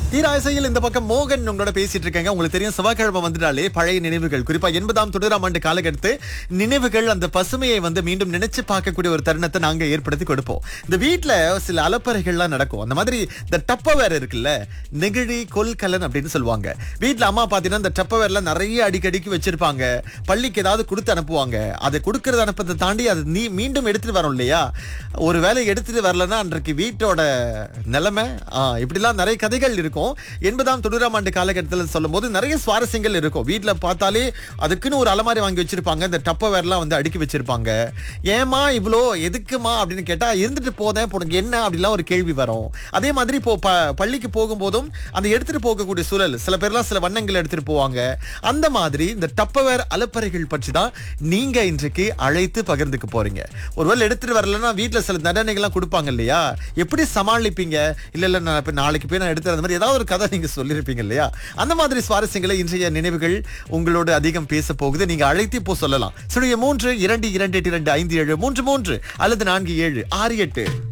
தீராசையில் இந்த பக்கம் மோகன் உங்களோட பேசிட்டு இருக்காங்க உங்களுக்கு தெரியும் செவ்வாய்க்கிழமை வந்துட்டாலே பழைய நினைவுகள் குறிப்பா எண்பதாம் தொண்ணூறாம் ஆண்டு காலகட்டத்து நினைவுகள் அந்த பசுமையை வந்து மீண்டும் நினைச்சு பார்க்கக்கூடிய ஒரு தருணத்தை நாங்க ஏற்படுத்தி கொடுப்போம் இந்த வீட்ல சில அலப்பறைகள்லாம் நடக்கும் அந்த மாதிரி இந்த டப்பவேர் இருக்குல்ல நெகிழி கொல்கலன் அப்படின்னு சொல்லுவாங்க வீட்ல அம்மா பாத்தீங்கன்னா இந்த டப்பவேர்ல நிறைய அடிக்கடிக்கு வச்சிருப்பாங்க பள்ளிக்கு ஏதாவது கொடுத்து அனுப்புவாங்க அதை கொடுக்கறது அனுப்பதை தாண்டி அது நீ மீண்டும் எடுத்துட்டு வரோம் இல்லையா ஒரு வேலை எடுத்துட்டு வரலன்னா அன்றைக்கு வீட்டோட நிலைமை ஆ, இப்படிலாம் நிறைய கதைகள் இருக்கும் எண்பதாம் தொண்ணூறாம் ஆண்டு காலகட்டத்தில் சொல்லும்போது நிறைய சுவாரஸ்யங்கள் இருக்கும் வீட்ல பார்த்தாலே அதுக்குன்னு ஒரு அலமாரி வாங்கி வச்சிருப்பாங்க இந்த டப்பவேர்லாம் வந்து அடுக்கி வச்சிருப்பாங்க ஏமா இவ்வளோ எதுக்குமா அப்படின்னு கேட்டா இருந்துட்டு போதேன் உனக்கு என்ன அப்படிலாம் ஒரு கேள்வி வரும் அதே மாதிரி இப்போ ப- பள்ளிக்கு போகும்போதும் அந்த எடுத்துட்டு போகக்கூடிய சூழல் சில பேர்லாம் சில வண்ணங்கள் எடுத்துட்டு போவாங்க அந்த மாதிரி இந்த டப்பவேர் அலப்பறைகள் பற்றி தான் நீங்க இன்றைக்கு அழைத்து பகிர்ந்துக்க போறீங்க ஒருவேளை எடுத்துட்டு வரலன்னா வீட்ல சில தண்டனைகள்லாம் கொடுப்பாங்க இல்லையா எப்படி சமாளிப்பீங்க இல்ல இல்ல நான் இப்ப நாளைக்கு போய் நான் எடுத்து அந்த மாதிரி ஏதாவது ஒரு கதை நீங்க சொல்லியிருப்பீங்க இல்லையா அந்த மாதிரி சுவாரஸ்யங்களை இன்றைய நினைவுகள் உங்களோட அதிகம் பேச போகுது நீங்க அழைத்து இப்போ சொல்லலாம் சுழிய மூன்று இரண்டு இரண்டு எட்டு இரண்டு ஐந்து ஏழு மூன்று மூன்று அல்லது நான்கு ஏழு ஆறு எட்டு